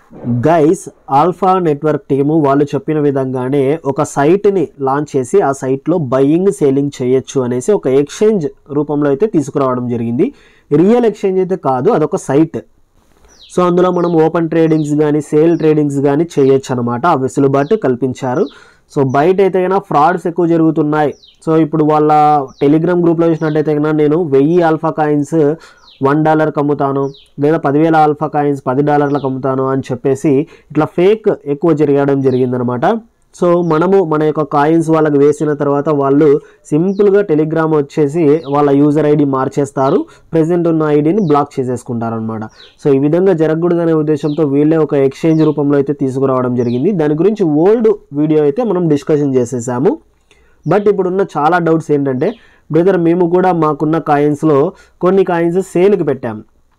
guys alpha network team వాళ్ళు చెప్పిన విధంగానే ఒక సైట్ని లాంచ్ చేసి ఆ సైట్లో బయింగ్ సేలింగ్ చేయొచ్చు అనేసి ఒక ఎక్స్చేంజ్ రూపంలో అయితే తీసుకురావడం జరిగింది రియల్ ఎక్స్చేంజ్ అయితే కాదు అదొక సైట్ సో అందులో మనం ఓపెన్ ట్రేడింగ్స్ కానీ సేల్ ట్రేడింగ్స్ కానీ చేయొచ్చు అనమాట ఆ వెసులుబాటు కల్పించారు సో బయట అయితే కన్నా ఫ్రాడ్స్ ఎక్కువ జరుగుతున్నాయి సో ఇప్పుడు వాళ్ళ టెలిగ్రామ్ గ్రూప్లో చూసినట్టయితే కన్నా నేను వెయ్యి ఆల్ఫా కాయిన్స్ వన్ డాలర్కి అమ్ముతాను లేదా పదివేల ఆల్ఫా కాయిన్స్ పది డాలర్లకు అమ్ముతాను అని చెప్పేసి ఇట్లా ఫేక్ ఎక్కువ జరగడం జరిగిందనమాట సో మనము మన యొక్క కాయిన్స్ వాళ్ళకి వేసిన తర్వాత వాళ్ళు సింపుల్గా టెలిగ్రామ్ వచ్చేసి వాళ్ళ యూజర్ ఐడి మార్చేస్తారు ప్రెజెంట్ ఉన్న ఐడిని బ్లాక్ చేసేసుకుంటారు అనమాట సో ఈ విధంగా జరగకూడదనే ఉద్దేశంతో వీళ్ళే ఒక ఎక్స్చేంజ్ రూపంలో అయితే తీసుకురావడం జరిగింది దాని గురించి ఓల్డ్ వీడియో అయితే మనం డిస్కషన్ చేసేసాము బట్ ఇప్పుడున్న చాలా డౌట్స్ ఏంటంటే బ్రదర్ మేము కూడా మాకున్న కాయిన్స్లో కొన్ని కాయిన్స్ సేల్కి పెట్టాం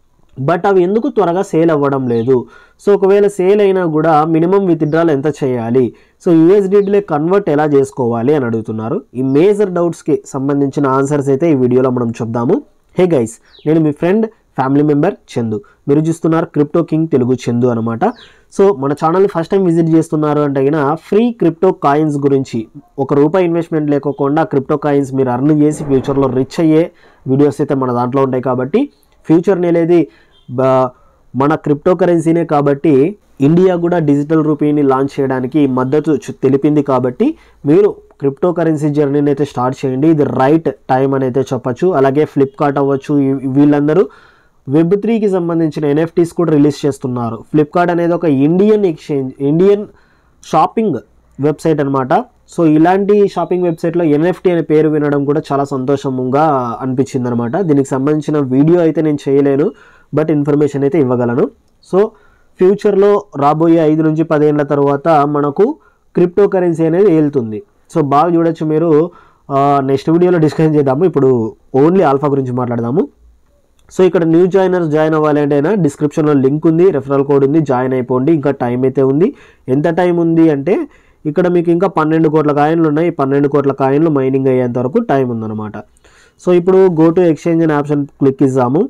బట్ అవి ఎందుకు త్వరగా సేల్ అవ్వడం లేదు సో ఒకవేళ సేల్ అయినా కూడా మినిమం విత్డ్రాల్ ఎంత చేయాలి సో యూఎస్డిటీలో కన్వర్ట్ ఎలా చేసుకోవాలి అని అడుగుతున్నారు ఈ మేజర్ డౌట్స్కి సంబంధించిన ఆన్సర్స్ అయితే ఈ వీడియోలో మనం చూద్దాము హే గైస్ నేను మీ ఫ్రెండ్ ఫ్యామిలీ మెంబర్ చందు మీరు చూస్తున్నారు క్రిప్టో కింగ్ తెలుగు చందు అనమాట సో మన ఛానల్ని ఫస్ట్ టైం విజిట్ చేస్తున్నారు అంటే గిన ఫ్రీ క్రిప్టో కాయిన్స్ గురించి ఒక రూపాయి ఇన్వెస్ట్మెంట్ లేకోకుండా క్రిప్టో కాయిన్స్ మీరు అర్న్ చేసి ఫ్యూచర్లో రిచ్ అయ్యే వీడియోస్ అయితే మన దాంట్లో ఉంటాయి కాబట్టి ఫ్యూచర్ అనేది బ- మన క్రిప్టో కరెన్సీనే కాబట్టి ఇండియా కూడా డిజిటల్ రూపీని లాంచ్ చేయడానికి మద్దతు చు- తెలిపింది కాబట్టి మీరు క్రిప్టో కరెన్సీ జర్నీని అయితే స్టార్ట్ చేయండి ఇది రైట్ టైం అని అయితే చెప్పచ్చు అలాగే ఫ్లిప్కార్ట్ అవ్వచ్చు ఈ- వీళ్ళందరూ వెబ్ త్రీకి సంబంధించిన ఎన్ఎఫ్టీస్ కూడా రిలీజ్ చేస్తున్నారు ఫ్లిప్కార్ట్ అనేది ఒక Indian exchange Indian shopping website అనమాట సో ఇలాంటి షాపింగ్ వెబ్సైట్లో ఎన్ఎఫ్టీ అనే పేరు వినడం కూడా చాలా సంతోషంగా అనిపించింది అనమాట దీనికి సంబంధించిన వీడియో అయితే నేను చేయలేను బట్ ఇన్ఫర్మేషన్ అయితే ఇవ్వగలను సో ఫ్యూచర్లో రాబోయే ఐదు నుంచి పదేళ్ల తర్వాత మనకు క్రిప్టో కరెన్సీ అనేది వెళ్తుంది సో బాగా చూడొచ్చు మీరు నెక్స్ట్ వీడియోలో డిస్కషన్ చేద్దాము ఇప్పుడు ఓన్లీ ఆల్ఫా గురించి మాట్లాడదాము సో ఇక్కడ న్యూ జాయినర్స్ జాయిన్ అవ్వాలి అంటే అయినా డిస్క్రిప్షన్లో లింక్ ఉంది రెఫరల్ కోడ్ ఉంది జాయిన్ అయిపోండి ఇంకా టైం అయితే ఉంది ఎంత టైం ఉంది అంటే ఇక్కడ మీకు ఇంకా పన్నెండు కోట్ల కాయిన్లు ఉన్నాయి ఈ పన్నెండు కోట్ల కాయిన్లు మైనింగ్ అయ్యేంత వరకు టైం ఉందన్నమాట సో ఇప్పుడు గో టు ఎక్స్చేంజ్ అనే ఆప్షన్ క్లిక్ ఇద్దాము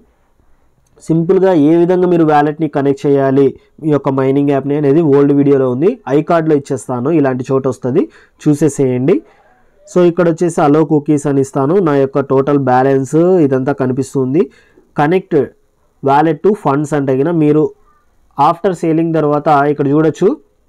సింపుల్గా ఏ విధంగా మీరు వ్యాలెట్ని కనెక్ట్ చేయాలి ఈ యొక్క మైనింగ్ యాప్ని అనేది ఓల్డ్ వీడియోలో ఉంది ఐ కార్డ్లో ఇచ్చేస్తాను ఇలాంటి చోట వస్తుంది చూసేసేయండి సో ఇక్కడ వచ్చేసి అలో కుకీస్ అని ఇస్తాను నా యొక్క టోటల్ బ్యాలెన్స్ ఇదంతా కనిపిస్తుంది కనెక్ట్ వ్యాలెట్ టు ఫండ్స్ అంటే గిన మీరు ఆఫ్టర్ సేలింగ్ తర్వాత ఇక్కడ చూడొచ్చు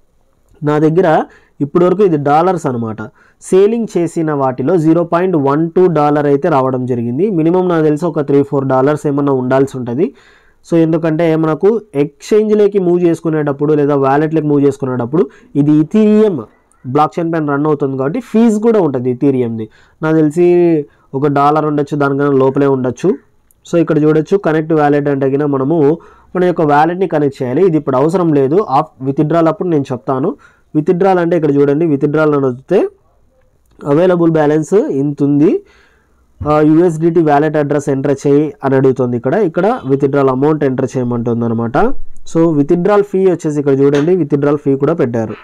నా దగ్గర ఇప్పటివరకు ఇది డాలర్స్ అనమాట సేలింగ్ చేసిన వాటిలో zero point one two dollar అయితే రావడం జరిగింది మినిమం నాకు తెలిసి ఒక త్రీ ఫోర్ డాలర్స్ ఏమన్నా ఉండాల్సి ఉంటుంది సో ఎందుకంటే మనకు ఎక్స్చేంజ్లోకి మూవ్ చేసుకునేటప్పుడు లేదా వ్యాలెట్లోకి మూవ్ చేసుకునేటప్పుడు ఇది ఇథీరియం బ్లాక్ చైన్ పైన రన్ అవుతుంది కాబట్టి ఫీజు కూడా ఉంటుంది ఇథీరియంది నాకు తెలిసి ఒక డాలర్ ఉండొచ్చు దానికన్నా లోపలే ఉండొచ్చు సో ఇక్కడ చూడొచ్చు కనెక్ట్ వ్యాలెట్ అంటే గిన మనము మన యొక్క వ్యాలెట్ని కనెక్ట్ చేయాలి ఇది ఇప్పుడు అవసరం లేదు ఆఫ్ విత్డ్రాల్ అప్పుడు నేను చెప్తాను విత్డ్రాల్ అంటే ఇక్కడ చూడండి విత్డ్రాల్ అని వస్తే అవైలబుల్ బ్యాలెన్స్ ఇంత ఉంది యూఎస్డిటీ వ్యాలెట్ అడ్రస్ ఎంటర్ చేయి అని అడుగుతుంది ఇక్కడ ఇక్కడ విత్డ్రాల్ అమౌంట్ ఎంటర్ చేయమంటుంది అనమాట సో విత్డ్రాల్ ఫీ వచ్చేసి ఇక్కడ చూడండి విత్డ్రాల్ ఫీ కూడా పెట్టారు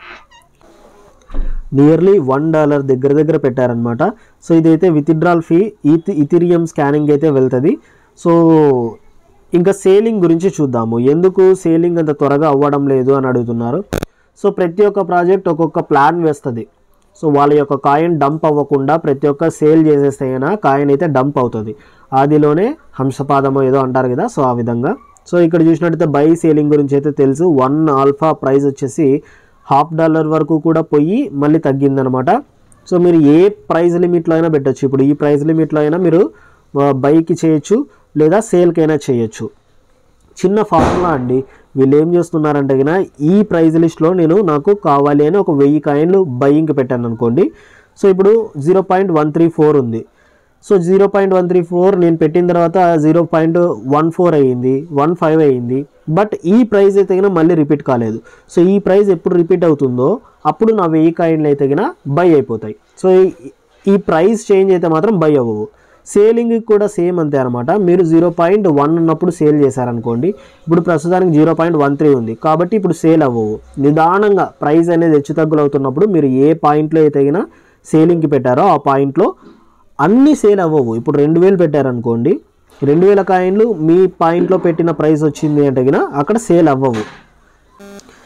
నియర్లీ వన్ డాలర్ దగ్గర దగ్గర పెట్టారనమాట సో ఇదైతే విత్డ్రాల్ ఫీ ఈతి ఇథిరియం స్కానింగ్ అయితే వెళ్తుంది సో ఇంకా సేలింగ్ గురించి చూద్దాము ఎందుకు సేలింగ్ అంత త్వరగా అవ్వడం లేదు అని అడుగుతున్నారు సో ప్రతి ఒక్క ప్రాజెక్ట్ ఒక్కొక్క ప్లాన్ వేస్తుంది సో వాళ్ళ యొక్క కాయిన్ డంప్ అవ్వకుండా ప్రతి ఒక్క సేల్ చేసేస్తే అయినా కాయిన్ అయితే డంప్ అవుతుంది ఆదిలోనే హంసపాదము ఏదో అంటారు కదా సో ఆ విధంగా సో ఇక్కడ చూసినట్టయితే బై సేలింగ్ గురించి అయితే తెలుసు వన్ ఆల్ఫా ప్రైస్ వచ్చేసి హాఫ్ డాలర్ వరకు కూడా పోయి మళ్ళీ తగ్గిందనమాట సో మీరు ఏ ప్రైస్ లిమిట్లో అయినా పెట్టొచ్చు ఇప్పుడు ఈ ప్రైస్ లిమిట్లో అయినా మీరు బైకి చేయొచ్చు లేదా సేల్కైనా చేయొచ్చు చిన్న ఫార్ములా అండి వీళ్ళు ఏం చేస్తున్నారంటే గిన ఈ ప్రైజ్ లిస్ట్లో నేను నాకు కావాలి అని ఒక వెయ్యి కాయిన్లు బయ్యింగ్కి పెట్టాను అనుకోండి సో ఇప్పుడు zero point one three four ఉంది so zero point one three four నేను పెట్టిన తర్వాత జీరో పాయింట్ వన్ ఫోర్ అయ్యింది వన్ ఫైవ్ అయ్యింది బట్ ఈ ప్రైస్ అయితే గిన మళ్ళీ రిపీట్ కాలేదు సో ఈ ప్రైస్ ఎప్పుడు రిపీట్ అవుతుందో అప్పుడు నా వెయ్యి కాయిన్లు అయితే గిన బై అయిపోతాయి సో ఈ- ఈ ప్రైస్ చేంజ్ అయితే మాత్రం బై అవ్వవు సేలింగ్ కూడా సేమ్ అంతే అనమాట మీరు జీరో పాయింట్ వన్ ఉన్నప్పుడు సేల్ చేశారనుకోండి ఇప్పుడు ప్రస్తుతానికి జీరో పాయింట్ వన్ త్రీ ఉంది కాబట్టి ఇప్పుడు సేల్ అవ్వవు నిదానంగా ప్రైస్ అనేది హెచ్చు తగ్గులు అవుతున్నప్పుడు మీరు ఏ పాయింట్లో అయితే తగిన సేలింగ్కి పెట్టారో ఆ పాయింట్లో అన్నీ సేల్ అవ్వవు ఇప్పుడు రెండు వేలు పెట్టారనుకోండి రెండు వేల కాయిన్లు మీ పాయింట్లో పెట్టిన ప్రైస్ వచ్చింది అంటే గిన అక్కడ సేల్ అవ్వవు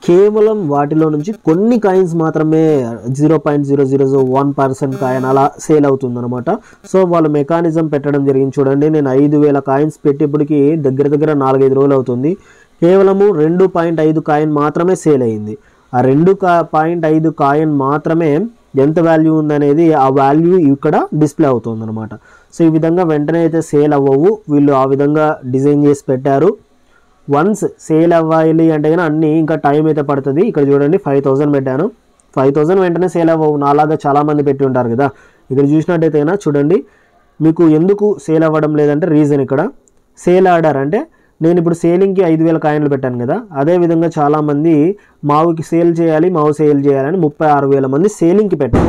కేవలం వాటిలో నుంచి కొన్ని కాయిన్స్ మాత్రమే zero point zero zero one percent coin అలా సేల్ అవుతుంది అనమాట సో వాళ్ళు మెకానిజం పెట్టడం జరిగింది చూడండి నేను ఐదు వేల కాయిన్స్ పెట్టేప్పటికి దగ్గర దగ్గర నాలుగైదు రోజులు అవుతుంది కేవలము రెండు పాయింట్ ఐదు కాయిన్ మాత్రమే సేల్ అయింది ఆ రెండు కా పాయింట్ ఐదు కాయిన్ మాత్రమే ఎంత వాల్యూ ఉందనేది ఆ వాల్యూ ఇక్కడ డిస్ప్లే అవుతుంది అనమాట సో ఈ విధంగా వెంటనే అయితే సేల్ అవ్వవు వీళ్ళు ఆ విధంగా డిజైన్ చేసి పెట్టారు వన్స్ సేల్ అవ్వాలి అంటే కానీ అన్నీ ఇంకా టైం అయితే పడుతుంది ఇక్కడ చూడండి ఫైవ్ థౌసండ్ పెట్టాను ఫైవ్ థౌసండ్ వెంటనే సేల్ అవ్వవు నాలాగా చాలామంది పెట్టి ఉంటారు కదా ఇక్కడ చూసినట్టయితే అయినా చూడండి మీకు ఎందుకు సేల్ అవ్వడం లేదంటే రీజన్ ఇక్కడ సేల్ ఆర్డర్ అంటే నేను ఇప్పుడు సేలింగ్కి ఐదు వేల కాయిన్లు పెట్టాను కదా అదే విధంగా చాలామంది మావుకి సేల్ చేయాలి మావు సేల్ చేయాలని ముప్పై ఆరు వేల మంది సేలింగ్కి పెట్టారు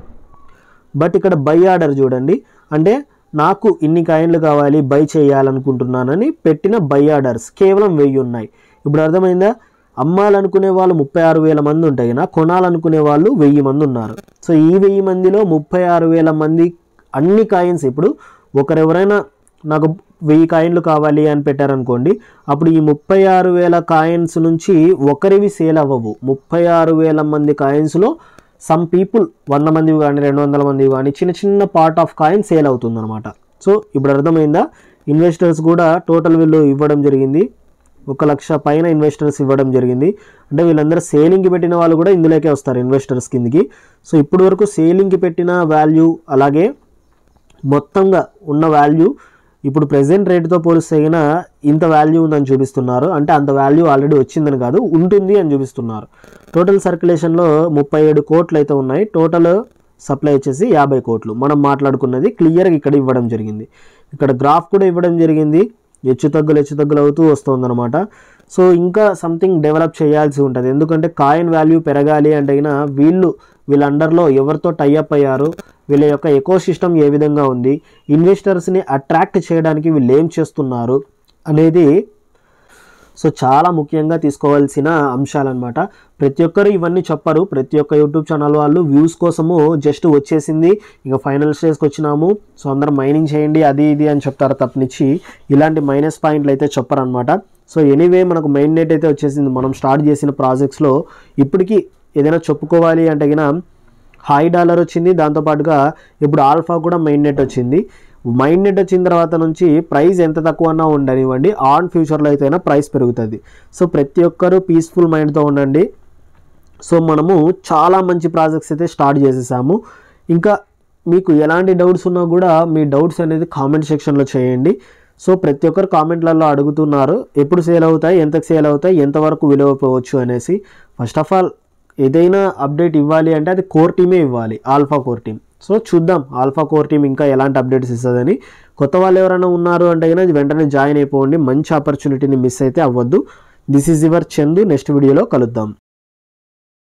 బట్ ఇక్కడ బై ఆర్డర్ చూడండి అంటే నాకు ఇన్ని కాయిన్లు కావాలి బై చేయాలనుకుంటున్నానని పెట్టిన బై ఆర్డర్స్ కేవలం వెయ్యి ఉన్నాయి ఇప్పుడు అర్థమైందా అమ్మాలనుకునే వాళ్ళు ముప్పై ఆరు వేల మంది ఉంటాయి కదా కొనాలనుకునే వాళ్ళు వెయ్యి మంది ఉన్నారు సో ఈ వెయ్యి మందిలో ముప్పై ఆరు వేల మంది అన్ని కాయిన్స్ ఇప్పుడు ఒకరెవరైనా నాకు వెయ్యి కాయిన్లు కావాలి అని పెట్టారనుకోండి అప్పుడు ఈ ముప్పై ఆరు వేల కాయిన్స్ నుంచి ఒకరివి సేల్ అవ్వవు ముప్పై ఆరు వేల మంది కాయిన్స్లో సమ్ పీపుల్ వంద మంది కానీ రెండు వందల మంది కానీ చిన్న చిన్న పార్ట్ ఆఫ్ కాయిన్ సేల్ అవుతుంది అనమాట సో ఇప్పుడు అర్థమైందా ఇన్వెస్టర్స్ కూడా టోటల్ వీళ్ళు ఇవ్వడం జరిగింది ఒక లక్ష పైన ఇన్వెస్టర్స్ ఇవ్వడం జరిగింది అంటే వీళ్ళందరూ సేలింగ్కి పెట్టిన వాళ్ళు కూడా ఇందులోకే వస్తారు ఇన్వెస్టర్స్ కిందికి సో ఇప్పటి వరకు సేలింగ్కి పెట్టిన వాల్యూ అలాగే మొత్తంగా ఉన్న వాల్యూ ఇప్పుడు ప్రెసెంట్ రేట్తో పోలిస్తే అయినా ఇంత వాల్యూ ఉందని చూపిస్తున్నారు అంటే అంత వాల్యూ ఆల్రెడీ వచ్చిందని కాదు ఉంటుంది అని చూపిస్తున్నారు టోటల్ సర్క్యులేషన్లో ముప్పై ఏడు కోట్లు అయితే ఉన్నాయి టోటల్ సప్లై వచ్చేసి యాభై కోట్లు మనం మాట్లాడుకున్నది క్లియర్గా ఇక్కడ ఇవ్వడం జరిగింది ఇక్కడ గ్రాఫ్ కూడా ఇవ్వడం జరిగింది హెచ్చు తగ్గులు హెచ్చు తగ్గులు అవుతూ వస్తుందన్నమాట సో ఇంకా సంథింగ్ డెవలప్ చేయాల్సి ఉంటుంది ఎందుకంటే కాయిన్ వాల్యూ పెరగాలి అంటే అయినా వీళ్ళు వీళ్ళ అండర్లో ఎవరితో టైఅప్ అయ్యారు వీళ్ళ యొక్క ఎకో సిస్టమ్ ఏ విధంగా ఉంది ఇన్వెస్టర్స్ని అట్రాక్ట్ చేయడానికి వీళ్ళు ఏం చేస్తున్నారు అనేది సో చాలా ముఖ్యంగా తీసుకోవాల్సిన అంశాలన్నమాట ప్రతి ఒక్కరు ఇవన్నీ చెప్పరు ప్రతి ఒక్క యూట్యూబ్ ఛానల్ వాళ్ళు వ్యూస్ కోసము జస్ట్ వచ్చేసింది ఇక ఫైనల్ స్టేజ్కి వచ్చినాము సో అందరం మైనింగ్ చేయండి అది ఇది అని చెప్తారు తప్పనిచ్చి ఇలాంటి మైనస్ పాయింట్లు అయితే చెప్పరనమాట సో ఎనీవే మనకు మెయిన్ నెట్ అయితే వచ్చేసింది మనం స్టార్ట్ చేసిన ప్రాజెక్ట్స్లో ఇప్పటికీ ఏదైనా చెప్పుకోవాలి అంటే గిన హై డాలర్ వచ్చింది దాంతోపాటుగా ఇప్పుడు ఆల్ఫా కూడా మెయిన్ నెట్ వచ్చింది మైండ్ నెట్ వచ్చిన తర్వాత నుంచి ప్రైస్ ఎంత తక్కువన్నా ఉండనివ్వండి ఆన్ ఫ్యూచర్లో అయితేనా ప్రైస్ పెరుగుతుంది సో ప్రతి ఒక్కరూ పీస్ఫుల్ మైండ్తో ఉండండి సో మనము చాలా మంచి ప్రాజెక్ట్స్ అయితే స్టార్ట్ చేసేసాము ఇంకా మీకు ఎలాంటి డౌట్స్ ఉన్నా కూడా మీ డౌట్స్ అనేది కామెంట్ సెక్షన్లో చేయండి సో ప్రతి ఒక్కరు కామెంట్లలో అడుగుతున్నారు ఎప్పుడు సేల్ అవుతాయి ఎంతకు సేల్ అవుతాయి ఎంతవరకు విలువ పోవచ్చు అనేసి ఫస్ట్ ఆఫ్ ఆల్ ఏదైనా అప్డేట్ ఇవ్వాలి అంటే అది కోర్ టీమే ఇవ్వాలి ఆల్ఫా కోర్ టీమ్ సో చూద్దాం ఆల్ఫా కోర్ టీమ్ ఇంకా ఎలాంటి అప్డేట్స్ ఇస్తుందని కొత్త వాళ్ళు ఎవరైనా ఉన్నారు అంటే కనుక వెంటనే జాయిన్ అయిపోండి మంచి ఆపర్చునిటీని మిస్ అయితే అవ్వద్దు this is your Chandu next వీడియోలో కలుద్దాం